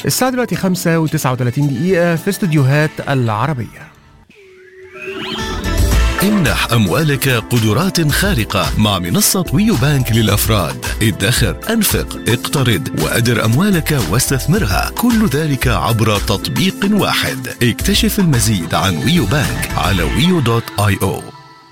الساعة دلوقتي 5 و39 دقيقة في استوديوهات العربية امنح أموالك قدرات خارقة مع منصة ويو بانك للأفراد ادخر أنفق اقترض وأدر أموالك واستثمرها كل ذلك عبر تطبيق واحد اكتشف المزيد عن ويو بانك على ويو دوت اي او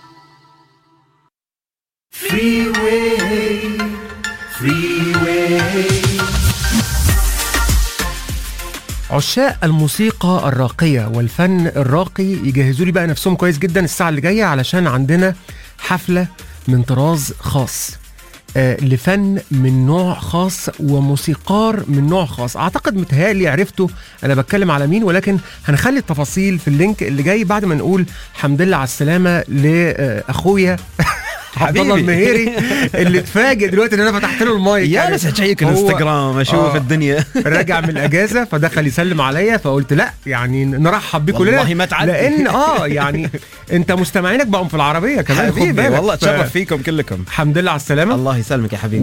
عشاق الموسيقى الراقية والفن الراقي يجهزوا لي بقى نفسهم كويس جدا الساعة اللي جاية علشان عندنا حفلة من طراز خاص آه لفن من نوع خاص وموسيقار من نوع خاص اعتقد متهيألي عرفتوا انا بتكلم على مين ولكن هنخلي التفاصيل في اللينك اللي جاي بعد ما نقول حمد لله على السلامة لاخويا عبد الله حبيبي. المهيري اللي اتفاجئ دلوقتي ان انا فتحت له المايك يا يعني ناس اشيك هو- الانستغرام اشوف آه. الدنيا راجع من الاجازه فدخل يسلم عليا فقلت لا يعني نرحب بيه كلنا والله ما تعدي. لان اه يعني انت مستمعينك بقوا في العربيه كمان خد حبيبي بالك والله ف- اتشرف فيكم كلكم الحمد لله على السلامه الله يسلمك يا حبيبي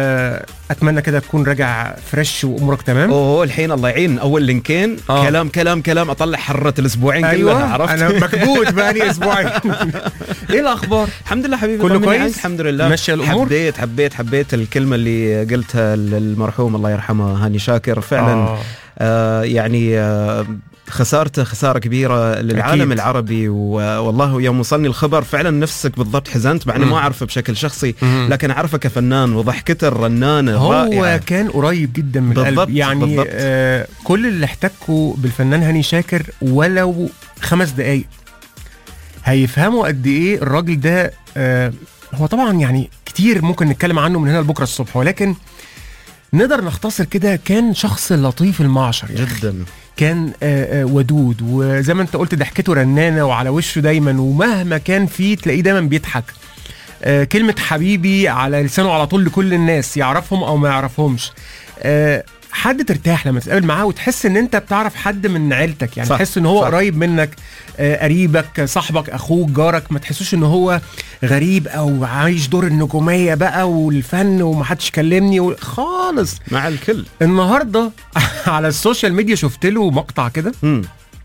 واتمنى كده تكون راجع فريش وامورك تمام اوه الحين الله يعين اول لينكين آه. كلام كلام كلام اطلع حرة الاسبوعين كلها ايوه عرفت انا مكبوت بقالي اسبوعين ايه الاخبار الحمد لله حبيبي كله طمني كويس؟ عنك. الحمد لله ماشية الأمور؟ حبيت حبيت حبيت الكلمه اللي قلتها للمرحوم الله يرحمه هاني شاكر فعلا آه. آه يعني آه خسارته خساره كبيره للعالم أكيد. العربي و- والله يوم وصلني الخبر فعلا نفسك بالضبط حزنت مع اني مم. ما اعرفه بشكل شخصي مم. لكن اعرفه كفنان وضحكته الرنانه هو رائعة. كان قريب جدا من بالضبط، القلب يعني بالضبط. آه كل اللي احتكوا بالفنان هاني شاكر ولو خمس دقايق هيفهموا قد ايه الراجل ده آه هو طبعا يعني كتير ممكن نتكلم عنه من هنا لبكره الصبح ولكن نقدر نختصر كده كان شخص لطيف المعشر يعني جدا كان آه، آه، ودود وزي ما انت قلت ضحكته رنانه وعلى وشه دايما ومهما كان فيه تلاقيه دايما بيضحك آه، كلمه حبيبي على لسانه على طول لكل الناس يعرفهم او ما يعرفهمش آه، حد ترتاح لما تتقابل معاه وتحس ان انت بتعرف حد من عيلتك يعني صح، تحس ان هو صح. قريب منك آه، قريبك صاحبك اخوك جارك ما تحسوش ان هو غريب او عايش دور النجوميه بقى والفن ومحدش كلمني و- خالص مع الكل النهارده على السوشيال ميديا شفت له مقطع كده مم.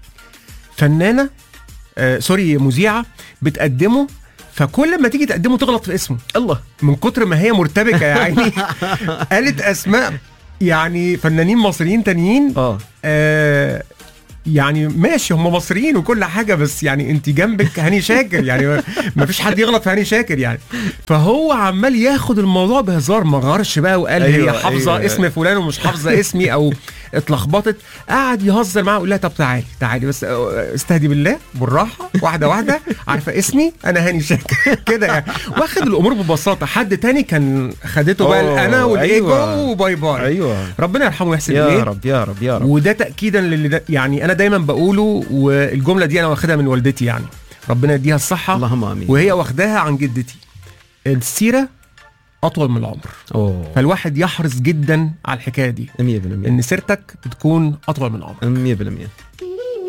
فنانه آه سوري مذيعه بتقدمه فكل ما تيجي تقدمه تغلط في اسمه الله من كتر ما هي مرتبكه يا عيني قالت اسماء يعني فنانين مصريين تانيين اه آه يعني ماشي هم مصريين وكل حاجه بس يعني انت جنبك هاني شاكر يعني ما فيش حد يغلط في هاني شاكر يعني فهو عمال ياخد الموضوع بهزار ما غارش بقى وقال أيوة، هي حافظه أيوة. اسم فلان ومش حافظه اسمي او اتلخبطت قعد يهزر معاه ويقول لها طب تعالي تعالي بس استهدي بالله بالراحه واحده واحده عارفه اسمي انا هاني شاكر كده يعني واخد الامور ببساطه حد تاني كان خدته بقى أوه، الانا والايجو أيوة. وباي باي ايوه ربنا يرحمه ويحسن يا اليه رب يا رب يا رب وده تاكيدا للي ده يعني انا دايما بقوله والجمله دي انا واخدها من والدتي يعني ربنا يديها الصحه اللهم امين وهي واخداها عن جدتي السيره اطول من العمر اوه فالواحد يحرص جدا على الحكايه دي 100% ان سيرتك بتكون اطول من العمر 100%